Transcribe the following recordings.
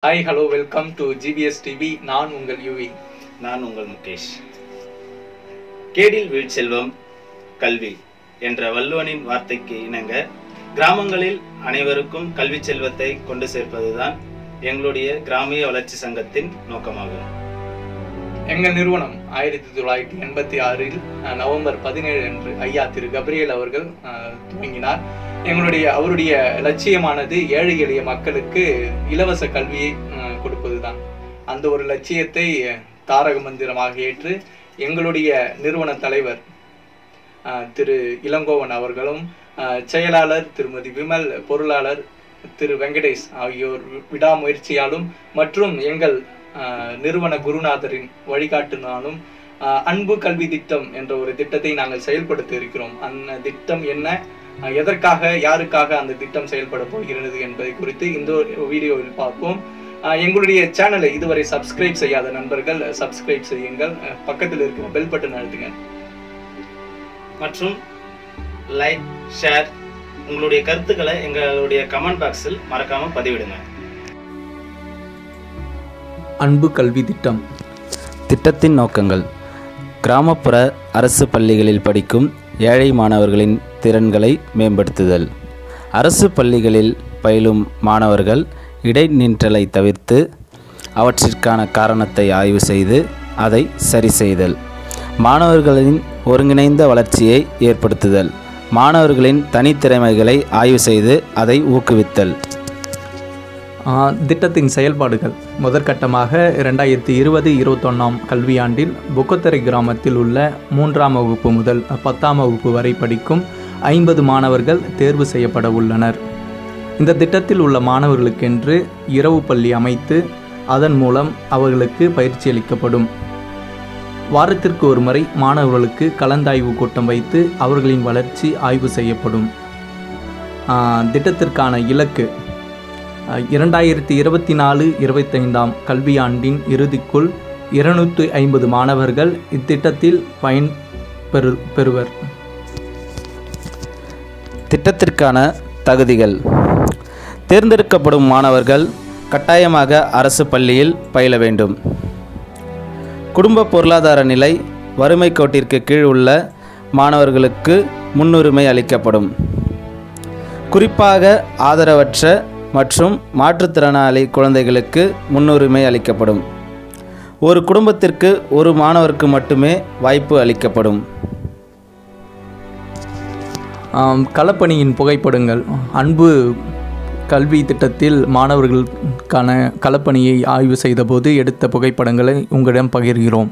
hi hello welcome to GPS TV நான் உங்கள் UV நான் உங்கள் முகேஷ் கேடில் வீழ்ச்செல்வம் கல்வி என்ற வள்ளுவனின் வார்த்தைக்கு இணங்க கிராமங்களில் அனைவருக்கும் கல்வி செல்வத்தை கொண்டு சேர்ப்பதுதான் எங்களுடைய கிராமிய வளர்ச்சி சங்கத்தின் நோக்கமாகும் எங்கள் நிறுவனம் ஆயிரத்தி தொள்ளாயிரத்தி எண்பத்தி ஆறில் அஹ், நவம்பர் பதினேழு அன்று ஐயா திரு கப்ரியேல் அவர்கள் அஹ், துவங்கினார் எங்களுடைய அவருடைய லட்சியமானது ஏழை எளிய மக்களுக்கு இலவச கல்வியை அஹ், கொடுப்பதுதான் அந்த ஒரு லட்சியத்தை அஹ், தாரக மந்திரமாக ஏற்று எங்களுடைய நிறுவன தலைவர் அஹ், திரு இளங்கோவன் அவர்களும் அஹ், செயலாளர் திருமதி விமல் பொருளாளர் திரு வெங்கடேஷ் ஆகியோர் வி- விடாமுயற்சியாலும் மற்றும் எங்கள் அஹ், நிறுவன குருநாதரின் வழிகாட்டுனாலும் அஹ், அன்பு கல்வி திட்டம் என்ற ஒரு திட்டத்தை நாங்கள் செயல்படுத்த இருக்கிறோம் அந்த திட்டம் என்ன அஹ், எதற்காக யாருக்காக அந்த திட்டம் செயல்பட போகிறது என்பதை குறித்து இந்த ஒரு வீடியோவில் பார்ப்போம் அஹ், எங்களுடைய சேனலை இதுவரை சப்ஸ்கிரைப் செய்யாத நண்பர்கள் சப்ஸ்கிரைப் செய்யுங்கள் அஹ், பக்கத்தில் இருக்கிற பெல் பட்டன் அழுத்துங்க மற்றும் லைக் ஷேர் உங்களுடைய கருத்துக்களை எங்களுடைய கமெண்ட் பாக்ஸில் மறக்காம பதிவிடுங்க அன்பு கல்வி திட்டம் திட்டத்தின் நோக்கங்கள் கிராமப்புற அரசு பள்ளிகளில் படிக்கும் ஏழை மாணவர்களின் திறன்களை மேம்படுத்துதல் அரசு பள்ளிகளில் பயிலும் மாணவர்கள் இடைநின்றலை தவிர்த்து அவற்றிற்கான காரணத்தை ஆய்வு செய்து அதை சரி செய்தல் மாணவர்களின் ஒருங்கிணைந்த வளர்ச்சியை ஏற்படுத்துதல் மாணவர்களின் தனித்திறமைகளை ஆய்வு செய்து அதை ஊக்குவித்தல் ஆஹ் திட்டத்தின் செயல்பாடுகள் முதற்கட்டமாக இரண்டாயிரத்தி இருபது இருபத்தொன்னாம் கல்வியாண்டில் புக்கத்தரை கிராமத்தில் உள்ள மூன்றாம் வகுப்பு முதல் பத்தாம் வகுப்பு வரை படிக்கும் ஐம்பது மாணவர்கள் தேர்வு செய்யப்பட உள்ளனர் இந்த திட்டத்தில் உள்ள மாணவர்களுக்கென்று இரவு பள்ளி அமைத்து அதன் மூலம் அவர்களுக்கு பயிற்சி அளிக்கப்படும் வாரத்திற்கு ஒரு முறை மாணவர்களுக்கு கலந்தாய்வு கூட்டம் வைத்து அவர்களின் வளர்ச்சி ஆய்வு செய்யப்படும் ஆஹ் திட்டத்திற்கான இலக்கு அஹ், இரண்டாயிரத்தி இருபத்தி நாலு இருபத்தைந்தாம் கல்வியாண்டின் இறுதிக்குள் இருநூற்றி ஐம்பது மாணவர்கள் இத்திட்டத்தில் பயன் பெறு பெறுவர் திட்டத்திற்கான தகுதிகள் தேர்ந்தெடுக்கப்படும் மாணவர்கள் கட்டாயமாக அரசு பள்ளியில் பயில வேண்டும் குடும்ப பொருளாதார நிலை வறுமை கோட்டிற்கு கீழ் உள்ள மாணவர்களுக்கு முன்னுரிமை அளிக்கப்படும் குறிப்பாக ஆதரவற்ற மற்றும் மாற்றுத்திறனாளி குழந்தைகளுக்கு முன்னுரிமை அளிக்கப்படும் ஒரு குடும்பத்திற்கு ஒரு மாணவருக்கு மட்டுமே வாய்ப்பு அளிக்கப்படும் ஆம், களப்பணியின் புகைப்படங்கள் அன்பு கல்வி திட்டத்தில் மாணவர்களுக்கான களப்பணியை ஆய்வு செய்தபோது எடுத்த புகைப்படங்களை உங்களிடம் பகிர்கிறோம்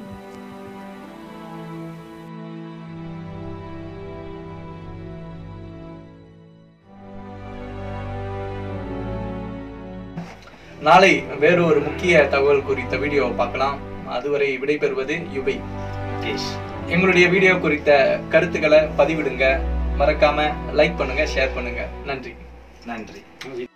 நாளை வேறு ஒரு முக்கிய தகவல் குறித்த வீடியோவை பார்க்கலாம் அதுவரை விடைபெறுவது யுபை முகேஷ் எங்களுடைய வீடியோ குறித்த கருத்துக்களை பதிவிடுங்க மறக்காம லைக் பண்ணுங்க ஷேர் பண்ணுங்க நன்றி நன்றி